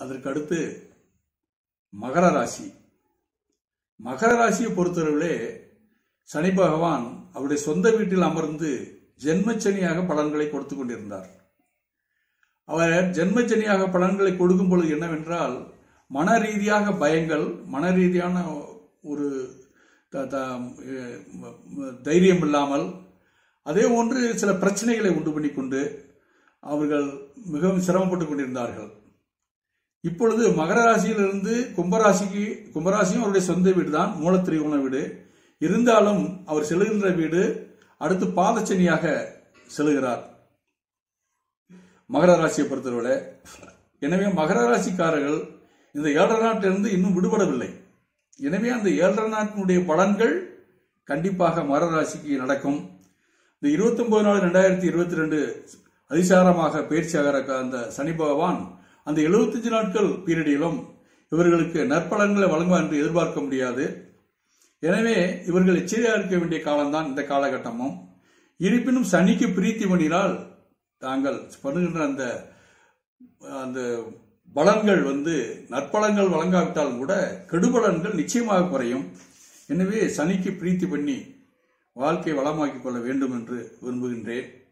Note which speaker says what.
Speaker 1: அதற்கு அடுத்து மகர ராசி மகர ராசியை பொறுத்தளவிலே சனி பகவான் அவருடைய சொந்த வீட்டில் அமர்ந்து ஜென்மச்சனியாக பலன்களை கொடுத்து கொண்டிருந்தார் அவர் ஜென்மச்சனியாக பலன்களை கொடுக்கும் பொழுது என்னவென்றால் மன ரீதியாக பயங்கள் மன ரீதியான ஒரு த- த- எ- ம- ம- தைரியம் இல்லாமல் அதே போன்று சில பிரச்சனைகளை உண்டு பண்ணி கொண்டு அவர்கள் மிகவும் சிரமப்பட்டுக் கொண்டிருந்தார்கள் இப்பொழுது மகர ராசியிலிருந்து கும்பராசிக்கு கும்பராசியும் அவருடைய சொந்த வீடு தான் மூலத்திரிகோண வீடு இருந்தாலும் அவர் செல்லுகின்ற வீடு அடுத்து பாதச்சனியாக செல்கிறார் மகர ராசியை பொறுத்தவரை எனவே மகர ராசிக்காரர்கள் இந்த ஏழரை நாட்டிலிருந்து இன்னும் விடுபடவில்லை எனவே அந்த ஏழரை நாட்டினுடைய பலன்கள் கண்டிப்பாக மகர ராசிக்கு நடக்கும் இந்த 29 நாலு ரெண்டாயிரத்தி இருபத்தி ரெண்டு அதிசாரமாக பயிற்சியாகிற க- அந்த சனி பகவான் அந்த 75 நாட்கள் பீரியடிலும் இவர்களுக்கு நற்பலன்களை வழங்குவார் என்று எதிர்பார்க்க முடியாது எனவே இவர்கள் எச்சரிக்கையாக இருக்க வேண்டிய காலம்தான் இந்த காலகட்டமும் இருப்பினும் சனிக்கு பிரீத்தி பண்ணினால் தாங்கள் பண்ணுகின்ற அந்த அந்த பலன்கள் வந்து நற்பலன்கள் வழங்காவிட்டாலும் கூட கெடுபலன்கள் நிச்சயமாக குறையும் எனவே சனிக்கு பிரீத்தி பண்ணி வாழ்க்கை வளமாக்கிக் கொள்ள வேண்டும் என்று விரும்புகின்றேன்